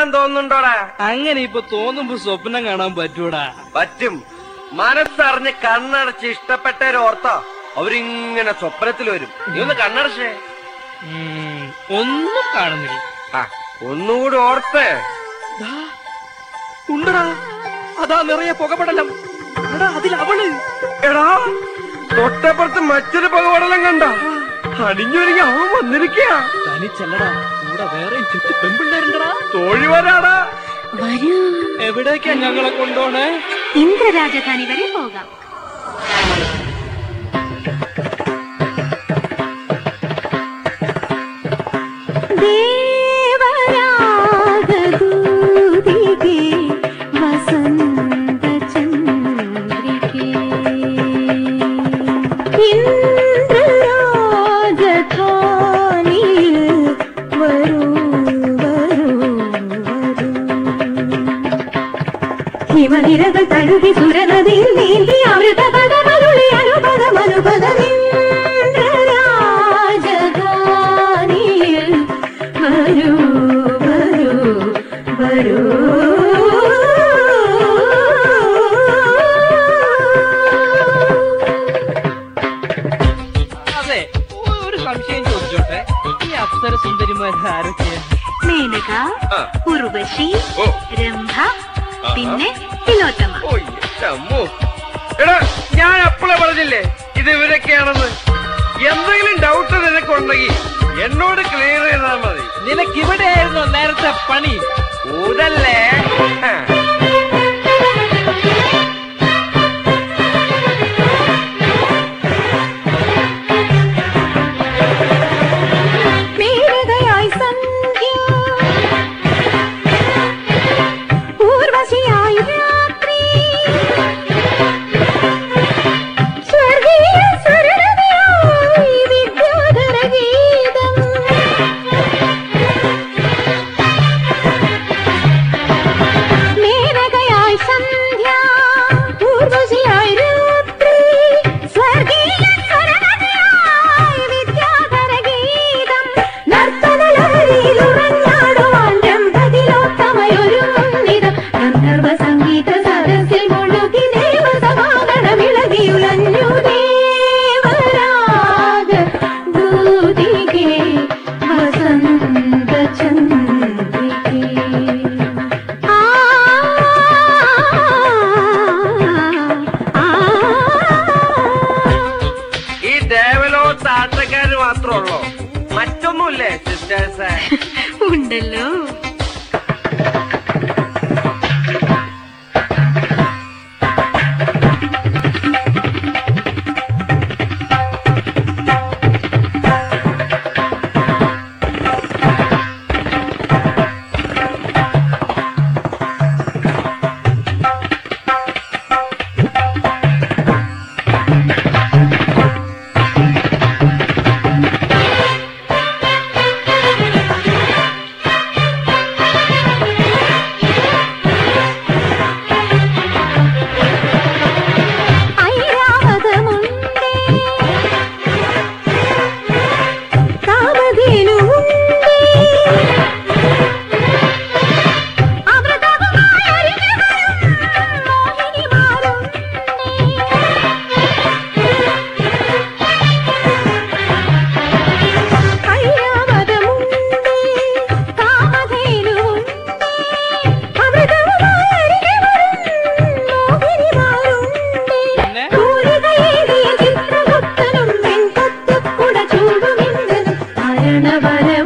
തോന്നുന്നുണ്ടോടാ അങ്ങനെ ഇപ്പൊ തോന്നുമ്പോ സ്വപ്നം കാണാൻ പറ്റൂടാ പറ്റും മനസ്സറിഞ്ഞ് കണ്ണടച്ച് ഇഷ്ടപ്പെട്ടവരോർത്തോ അവരിങ്ങനെ സ്വപ്നത്തിൽ വരും നീ ഒന്ന് കണ്ണടച്ചേ ഉം, ഒന്നും കാണുന്നില്ല ആ ഒന്നുകൂടി ഓർത്തേ ദാ, ഉണ്ടടാ അതാ നിറയെ പുകപടലം എടാ അതിൽ അവള് എടാ തൊട്ടപ്പുറത്ത് മറ്റൊരു പകവടലം കണ്ട അടിഞ്ഞൊരുങ്ങി അവൻ വന്നിരിക്കുക തനിച്ചല്ലടാ കൂടെ വേറെ ചുറ്റു പെൺപിള്ളേരുണ്ടടാ തോഴി വരാടാ വരൂ എവിടേക്കാ ഞങ്ങളെ കൊണ്ടോണേ ഇന്ദ്രരാജധാനി വരെ പോകാം ദേവരാഗദൂതികേ വസന്തചന്ദ്രികേ ഇന്ദ്രരാജധാനിയിൽ വരൂ വരൂ വരൂ ഹിമനിരകൾ തഴുകി സുരനദിയിൽ നീന്തി അമൃത പദമരുളി അനുപദം അനുപദമിന്ദ്രരാജധാനിയിൽ വരൂ വരൂ വരൂ അതെ ഒരു സംശയം ചോദിച്ചോട്ടെ ഈ അപ്സര സുന്ദരിമാർ ആരൊക്കെയാ മേനക ആ. ഉർവശി ഓ. രംഭ പിന്നെ തിലോത്തമ ഓ എന്റെ അമ്മോ. എടാ ഞാൻ അപ്പളെ പറഞ്ഞില്ലേ ഇത് ഇവരൊക്കെയാണെന്ന് എന്തെങ്കിലും ഡൗട്ട് നിനക്കുണ്ടെങ്കിൽ എന്നോട് ക്ലിയർ ചെയ്താൽ മതി നിനക്ക് ഇവിടെയായിരുന്നു നേരത്തെ പണി ഊതല്ലേ ആ. മേനകയായി സന്ധ്യ ഊർവശിയായി രാത്രി സ്വർഗീയ സ്വരരതിയായി വിദ്യാധര ഗീതം മേനകയായി സന്ധ്യ ഊർവശിയായി രാത്രി സ്വർഗീയ സ്വരരതിയായി വിദ്യാധര ഗീതം നർത്തനലഹരിയിലുറഞ്ഞാടുവാൻ രംഭതിലോത്തമയൊരുങ്ങിതം ഗന്ധർവ സംഗീത സദസ്സിൽ മുഴുകി ദേവസമാഗണമിളകിയുലഞ്ഞു ദേവരാഗ ദൂതികേ വസന്ത ചന്ദ്രികേ ആ ആ ഈ ദേവലോകത്ത് ആട്ടക്കാര് മാത്രമുള്ളൂ മറ്റൊന്നുമില്ലേ സിസ്റ്റേഴ്സ് ഉണ്ടല്ലോ ഐരാവതമുണ്ടേ കാമധേനുവുണ്ടേ അമൃതവുമായി അരികെ വരും മോഹിനിമാരുണ്ടേ ഐരാവതമുണ്ടേ കാമധേനുവുണ്ടേ അമൃതവുമായി അരികെ വരും മോഹിനിമാരുണ്ടേ പിന്നെ തൂലികയേറിയ ചിത്രഗുപ്തനും വെൺകൊത്തുക്കുട ചൂടുമിന്ദ്രനും മരണവര